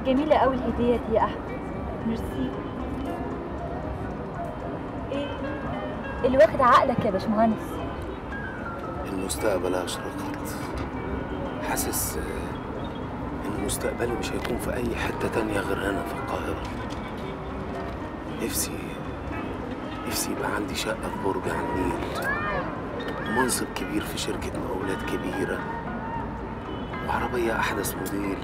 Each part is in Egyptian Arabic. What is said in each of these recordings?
جميلة قوي الهدية دي يا أحمد ميرسي إيه اللي واخد عقلك يا باشمهندس المستقبل أشرقت حاسس آه، إن مستقبلي مش هيكون في أي حتة تانية غير هنا في القاهرة نفسي نفسي يبقى عندي شقة في برج على النيل ومنصب كبير في شركة مقاولات كبيرة وعربية أحدث موديل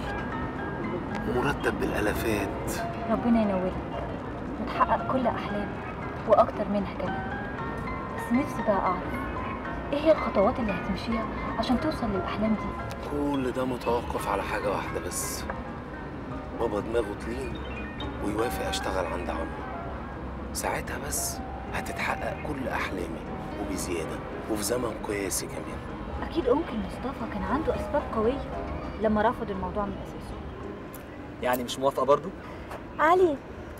ومرتب بالآلافات ربنا ينولك وتحقق كل أحلامك وأكتر منها كمان بس نفسي بقى أعرف إيه هي الخطوات اللي هتمشيها عشان توصل للأحلام دي كل ده متوقف على حاجة واحدة بس بابا دماغه تلين ويوافق أشتغل عند عمه ساعتها بس هتتحقق كل أحلامي وبزيادة وفي زمن قياسي كمان أكيد أنكل مصطفى كان عنده أسباب قوية لما رفض الموضوع من أساسه يعني مش موافقه برضو علي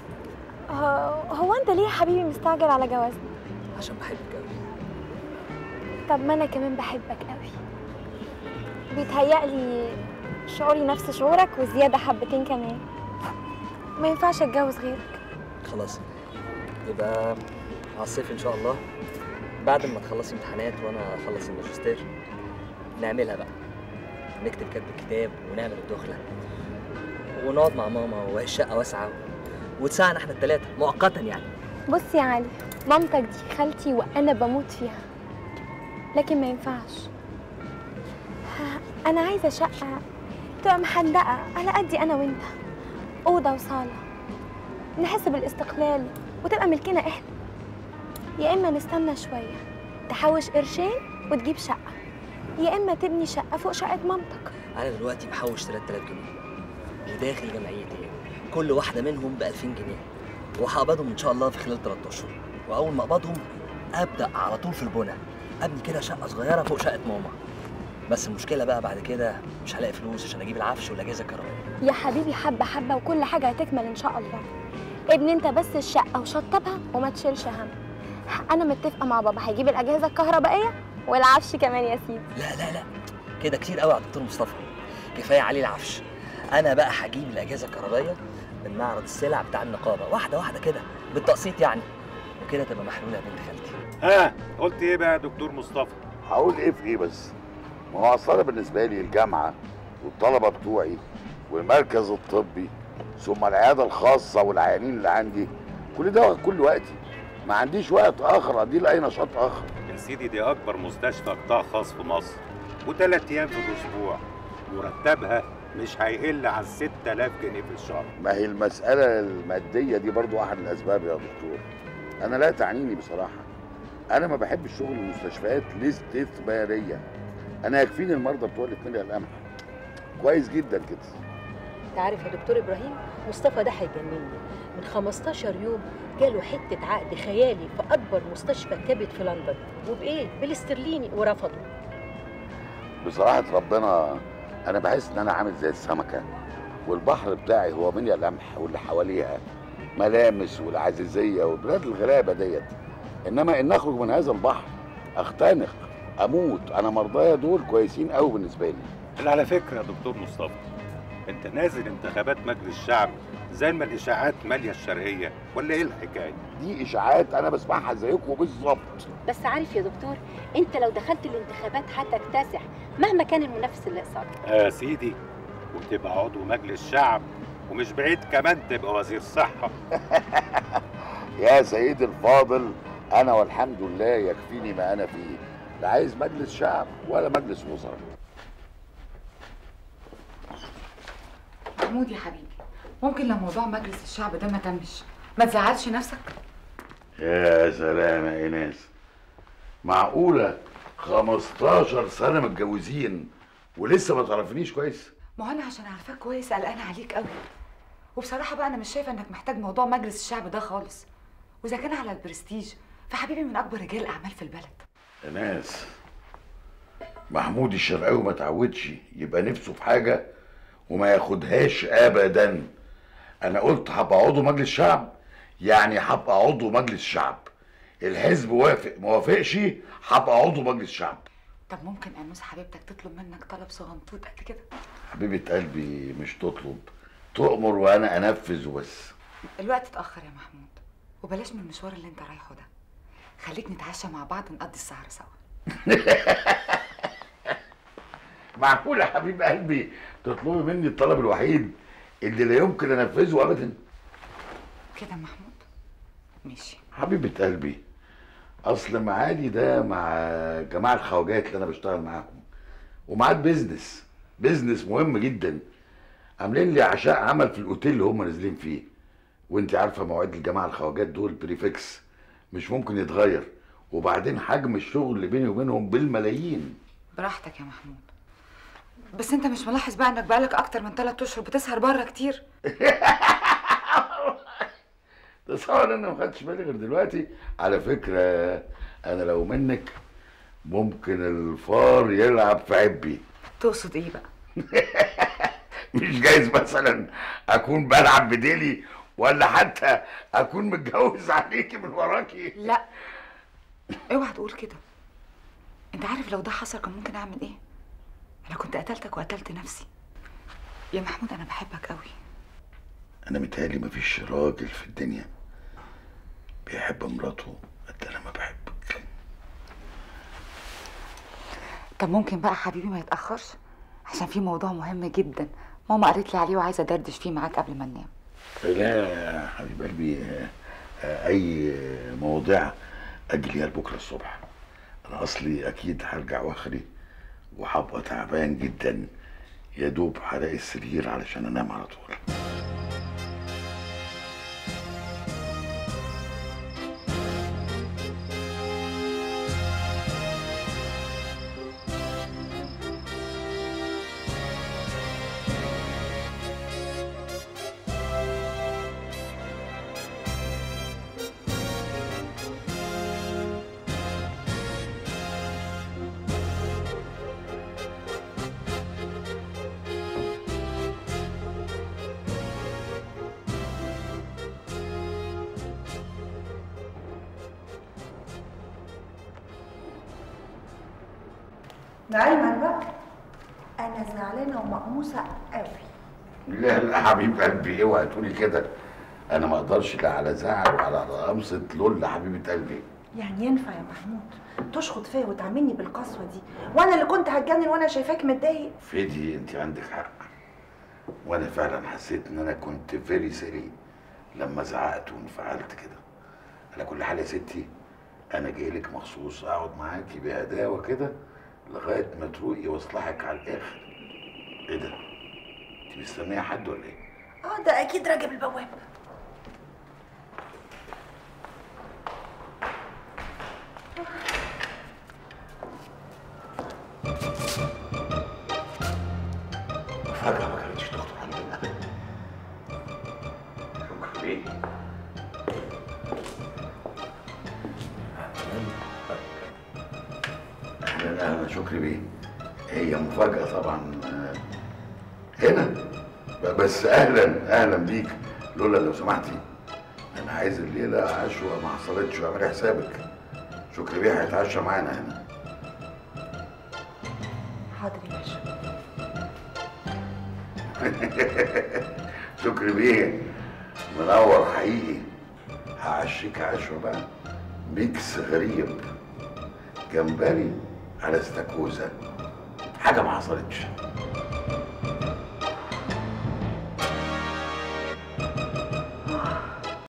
هو, هو انت ليه يا حبيبي مستعجل على جوازنا عشان بحبك قوي طب ما انا كمان بحبك قوي بيتهيألي شعوري نفس شعورك وزيادة حبتين كمان ما ينفعش اتجوز غيرك خلاص يبقى على الصيف ان شاء الله بعد ما تخلصي امتحانات وانا اخلص الماجستير نعملها بقى نكتب كتب كتاب ونعمل الدخله ونقعد مع ماما وهي الشقه واسعه وتساعنا احنا الثلاثه مؤقتا يعني بص يا علي مامتك دي خالتي وانا بموت فيها لكن ما ينفعش ها، انا عايزه شقه تبقى محدقه على قدي انا وانت اوضه وصاله نحس بالاستقلال وتبقى ملكنا احنا يا اما نستنى شويه تحوش قرشين وتجيب شقه يا اما تبني شقه فوق شقه مامتك انا دلوقتي بحوش 3000 جنيه وداخل جمعيتين كل واحده منهم ب 2000 جنيه وهقبضهم ان شاء الله في خلال 3 اشهر واول ما اقبضهم ابدا على طول في البنى ابني كده شقه صغيره فوق شقه ماما بس المشكله بقى بعد كده مش هلاقي فلوس عشان اجيب العفش والاجهزه الكهربائيه يا حبيبي حبه حبه وكل حاجه هتكمل ان شاء الله ابني انت بس الشقه وشطبها وما تشيلش هم انا متفقه مع بابا هيجيب الاجهزه الكهربائيه والعفش كمان يا سيدي لا لا لا كده كتير قوي على الدكتور مصطفى كفايه عليه العفش انا بقى هجيب الاجهزه الكهربائيه من معرض السلع بتاع النقابه واحده واحده كده بالتقسيط يعني وكده تبقى محلوله يا بنت خالتي ها قلت ايه بقى يا دكتور مصطفى هقول ايه في ايه بس ما هو اصل أنا بالنسبه لي الجامعه والطلبه بتوعي والمركز الطبي ثم العياده الخاصه والعيانين اللي عندي كل ده واخد كل وقتي ما عنديش وقت اخر ادي لاي نشاط اخر يا سيدي دي اكبر مستشفى قطاع خاص في مصر وثلاث ايام في الاسبوع مرتبها مش هيقل عن 6000 جنيه في الشهر ما هي المساله الماديه دي برضو احد الاسباب يا دكتور انا لا تعنيني بصراحه انا ما بحبش شغل المستشفيات الاستثماريه انا يكفيني المرضى بتوع الاتنين القمح كويس جدا كده انت عارف يا دكتور ابراهيم مصطفى ده هيجنني من 15 يوم جاله حته عقد خيالي في اكبر مستشفى كبد في لندن وبايه بالاسترليني ورفضه بصراحة ربنا أنا بحس إن أنا عامل زي السمكة والبحر بتاعي هو منيا القمح واللي حواليها ملامس والعزيزية وبلاد الغلابة ديت إنما إن أخرج من هذا البحر أختنق أموت أنا مرضايا دول كويسين أوي بالنسبة لي اللي على فكره يا دكتور مصطفى انت نازل انتخابات مجلس الشعب زي ما الاشاعات ماليه الشرقيه ولا ايه الحكايه دي إشاعات أنا بسمعها زيكم بالظبط بس عارف يا دكتور انت لو دخلت الانتخابات هتكتسح مهما كان المنافس اللي قصادك يا سيدي وتبقى عضو مجلس شعب ومش بعيد كمان تبقى وزير صحه يا سيدي الفاضل أنا والحمد لله يكفيني ما أنا فيه لا عايز مجلس شعب ولا مجلس وزراء محمود يا حبيبي ممكن لو موضوع مجلس الشعب ده ما تمش ما تزعلش نفسك يا سلام يا ايناس معقولة 15 سنة متجوزين ولسه ما تعرفنيش كويس ما هو انا عشان عارفاك كويس قلقانه عليك قوي وبصراحه بقى انا مش شايفه انك محتاج موضوع مجلس الشعب ده خالص واذا كان على البرستيج فحبيبي من اكبر رجال الاعمال في البلد ايناس محمود الشرقاوي ما تعودش يبقى نفسه في حاجة وما ياخدهاش ابدا انا قلت هبقى عضو مجلس شعب يعني هبقى عضو مجلس شعب الحزب وافق ما وافقش هبقى عضو مجلس شعب طب ممكن انوس حبيبتك تطلب منك طلب صغنطوط قد كده حبيبة قلبي مش تطلب تؤمر وانا انفذ وبس الوقت اتاخر يا محمود وبلاش من المشوار اللي انت رايحه ده خليك نتعشى مع بعض ونقضي السهره سوا معقول يا حبيب قلبي تطلبي مني الطلب الوحيد اللي لا يمكن انفذه ابدا كده محمود ماشي حبيبة قلبي اصل معادي ده مع جماعة الخواجات اللي انا بشتغل معاهم ومعاد بيزنس بيزنس مهم جدا عاملين لي عشاء عمل في الاوتيل اللي هم نازلين فيه وانت عارفة مواعيد الجماعة الخواجات دول بريفكس مش ممكن يتغير وبعدين حجم الشغل اللي بيني وبينهم بالملايين براحتك يا محمود بس انت مش ملاحظ بقى انك بقالك اكتر من ثلاث اشهر بتسهر بره كتير تصور ان انا ما خدتش بالي غير دلوقتي على فكره انا لو منك ممكن الفار يلعب في عبي تقصد ايه بقى مش جايز مثلا اكون بلعب بديلي ولا حتى اكون متجوز عليكي من وراكي لا اوعى تقول كده انت عارف لو ده حصل كان ممكن اعمل ايه انا كنت قتلتك وقتلت نفسي يا محمود انا بحبك قوي انا متهيألي مفيش راجل في الدنيا بيحب مراته قد انا ما بحبك طب ممكن بقى حبيبي ما يتاخرش عشان في موضوع مهم جدا ماما قالت لي عليه وعايزه ادردش فيه معاك قبل ما ننام لا يا حبيب قلبي آه، آه، اي مواضيع اجليها لبكره الصبح انا اصلي اكيد هرجع واخري وهبقى تعبان جدا يا دوب هلاقي السرير علشان انام على طول لعلمك بقى انا زعلانه ومقموصه قوي لا لا حبيب قلبي اوعى تقولي كده انا ما اقدرش لا على زعل ولا على قمصة لول حبيبه قلبي يعني ينفع يا محمود تشخط فيا وتعاملني بالقسوه دي وانا اللي كنت هتجنن وانا شايفاك متضايق فيدي انت عندك حق وانا فعلا حسيت ان انا كنت فيري سري لما زعقت وانفعلت كده على كل حال يا ستي انا جاي لك مخصوص اقعد معاكي بهداوه كده لغايه ما تروقي واصلحك على الاخر ايه ده انت مستنيه حد ولا ايه اه ده اكيد راجب البواب فجأة ما كانتش تخطر على بالي أبدا. شكرا ليه؟ أهلا أهلا شكري بيه هي مفاجأة طبعا آه، هنا ب- بس أهلا أهلا بيك لولا لو سمحتي أنا عايز الليلة عشوة ما حصلتش واعملي حسابك شكري بيه هيتعشى معانا هنا حاضر يا باشا شكري بيه منور حقيقي هعشيك عشوة بقى ميكس غريب جمبري على استاكوزا حاجة ما حصلتش